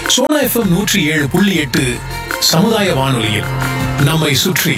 Sona FM நூற்றி ஏழு புள்ளி எட்டு சமுதாய வானொலியில் நம்மை சுற்றி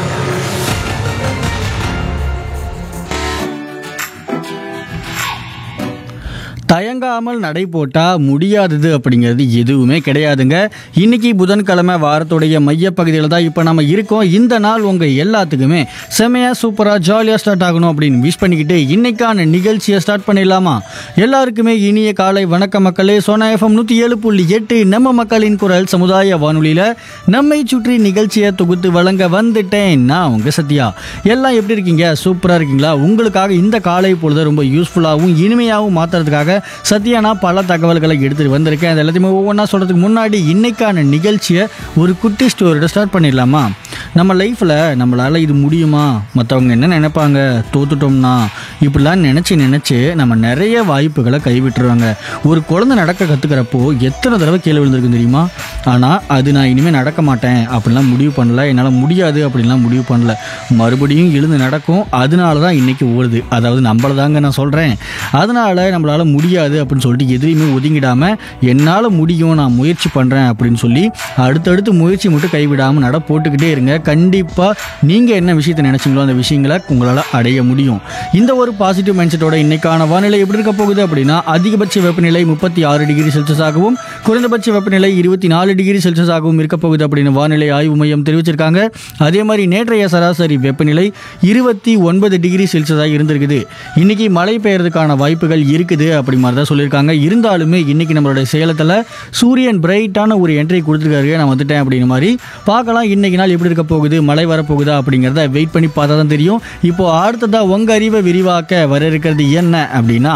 தயங்காமல் நடை போட்டா முடியாதது அப்படிங்கிறது எதுவுமே கிடையாதுங்க இன்னைக்கு புதன்கிழமை வாரத்துடைய மையப்பகுதியில் தான் இப்போ நம்ம இருக்கோம் இந்த நாள் உங்க எல்லாத்துக்குமே செமையா சூப்பரா ஜாலியா ஸ்டார்ட் ஆகணும் அப்படின்னு விஷ் பண்ணிக்கிட்டு இன்னைக்கான நிகழ்ச்சியை ஸ்டார்ட் பண்ணிடலாமா எல்லாருக்குமே இனிய காலை வணக்க மக்களே சோனா எஃப்எம் நூற்றி ஏழு புள்ளி எட்டு நம்ம மக்களின் குரல் சமுதாய வானொலியில நம்மை சுற்றி நிகழ்ச்சியை தொகுத்து வழங்க வந்துட்டேன் நான் உங்க சத்யா எல்லாம் எப்படி இருக்கீங்க சூப்பரா இருக்கீங்களா உங்களுக்காக இந்த காலை பொழுது ரொம்ப யூஸ்ஃபுல்லாகவும் இனிமையாகவும் மாத்துறதுக்காக சத்யா நான் பல தகவல்களை எடுத்துட்டு வந்திருக்கேன் அது எல்லாத்தையுமே ஒவ்வொன்றா சொல்றதுக்கு முன்னாடி இன்னைக்கான நிகழ்ச்சியை ஒரு குட்டி ஸ்டோரியோட ஸ்டார்ட் பண்ணிடலாமா நம்ம லைஃப்பில் நம்மளால் இது முடியுமா மற்றவங்க என்ன நினைப்பாங்க தோத்துட்டோம்னா இப்படிலாம் நினச்சி நினச்சி நம்ம நிறைய வாய்ப்புகளை கைவிட்டுருவாங்க ஒரு குழந்தை நடக்க கற்றுக்கிறப்போ எத்தனை தடவை கீழே விழுந்திருக்கு தெரியுமா ஆனால் அது நான் இனிமேல் நடக்க மாட்டேன் அப்படிலாம் முடிவு பண்ணல என்னால் முடியாது அப்படின்லாம் முடிவு பண்ணல மறுபடியும் எழுந்து நடக்கும் அதனால தான் இன்றைக்கி ஓடுது அதாவது நம்மள தாங்க நான் சொல்கிறேன் அதனால் நம்மளால் முடியாது அப்படின்னு சொல்லிட்டு எதுலையுமே ஒதுங்கிடாமல் என்னால் முடியும் நான் முயற்சி பண்ணுறேன் அப்படின்னு சொல்லி அடுத்தடுத்து முயற்சி மட்டும் கைவிடாமல் நட போட்டுக்கிட்டே இருங்க கண்டிப்பாக நீங்கள் என்ன விஷயத்தை நினச்சிங்களோ அந்த விஷயங்களை உங்களால் அடைய முடியும் இந்த ஒரு பாசிட்டிவ் மைண்ட் செட்டோட இன்னைக்கான வானிலை எப்படி இருக்க போகுது அப்படின்னா அதிகபட்ச வெப்பநிலை முப்பத்தி ஆறு டிகிரி செல்சியஸாகவும் குறைந்தபட்ச வெப்பநிலை இருபத்தி நாலு டிகிரி செல்சியஸாகவும் இருக்க போகுது அப்படின்னு வானிலை ஆய்வு மையம் தெரிவிச்சிருக்காங்க அதே மாதிரி நேற்றைய சராசரி வெப்பநிலை இருபத்தி ஒன்பது டிகிரி செல்சியஸாக இருந்திருக்குது இன்னைக்கு மழை பெய்யறதுக்கான வாய்ப்புகள் இருக்குது அப்படி மாதிரி தான் சொல்லியிருக்காங்க இருந்தாலுமே இன்னைக்கு நம்மளுடைய சேலத்தில் சூரியன் பிரைட்டான ஒரு என்ட்ரி கொடுத்துருக்காரு நான் வந்துட்டேன் அப்படின்னு மாதிரி பார்க்கலாம் இன்னைக்கு நாள் எப்படி இருக்க போகுது மழை வரப்போகுதா அப்படிங்கிறத வெயிட் பண்ணி பார்த்தா தான் தெரியும் இப்போ அடுத்ததா உங்க அறிவை விரிவாக்க வர இருக்கிறது என்ன அப்படின்னா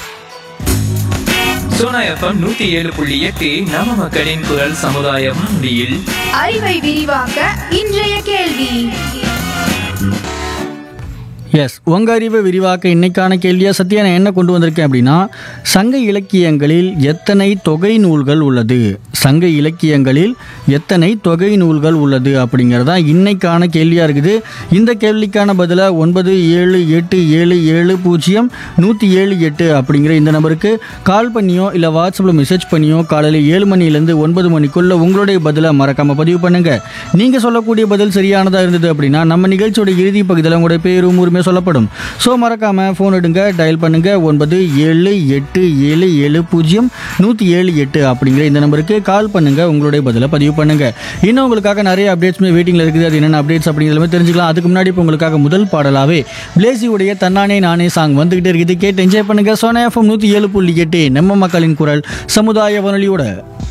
சோனா எஃப்எம் நூத்தி ஏழு புள்ளி எட்டு நம்ம மக்களின் குரல் சமுதாய வானொலியில் அறிவை விரிவாக்க இன்றைய கேள்வி எஸ் உங்க அறிவை விரிவாக்க இன்னைக்கான கேள்வியா சத்யா நான் என்ன கொண்டு வந்திருக்கேன் அப்படின்னா சங்க இலக்கியங்களில் எத்தனை தொகை நூல்கள் உள்ளது சங்க இலக்கியங்களில் எத்தனை தொகை நூல்கள் உள்ளது அப்படிங்கிறது தான் இன்னைக்கான கேள்வியாக இருக்குது இந்த கேள்விக்கான பதிலை ஒன்பது ஏழு எட்டு ஏழு ஏழு பூஜ்ஜியம் நூற்றி ஏழு எட்டு அப்படிங்கிற இந்த நம்பருக்கு கால் பண்ணியோ இல்லை வாட்ஸ்அப்பில் மெசேஜ் பண்ணியோ காலையில் ஏழு மணிலேருந்து ஒன்பது மணிக்குள்ள உங்களுடைய பதிலை மறக்காமல் பதிவு பண்ணுங்க நீங்கள் சொல்லக்கூடிய பதில் சரியானதாக இருந்தது அப்படின்னா நம்ம நிகழ்ச்சியோட இறுதி பகுதியில் உங்களுடைய பேரும் ஊருமே சொல்லப்படும் ஸோ மறக்காமல் ஃபோன் எடுங்க டயல் பண்ணுங்க ஒன்பது ஏழு எட்டு ஏழு ஏழு பூஜ்ஜியம் நூற்றி ஏழு எட்டு அப்படிங்கிற இந்த நம்பருக்கு கால் பண்ணுங்க உங்களுடைய பதிலை பதிவு பண்ணுங்க இன்னும் உங்களுக்காக நிறைய அப்டேட்ஸுமே வெயிட்டிங்கில் இருக்குது அது என்னென்ன அப்டேட்ஸ் அப்படிங்கிறதுமே தெரிஞ்சுக்கலாம் அதுக்கு முன்னாடி இப்போ உங்களுக்காக முதல் பாடலாவே பிளேசியுடைய தன்னானே நானே சாங் வந்துகிட்டே இருக்குது கேட்டு என்ஜாய் பண்ணுங்க சோனா எஃப்எம் நூற்றி ஏழு புள்ளி எட்டு நம்ம மக்களின் குரல் சமுதாய வானொலியோட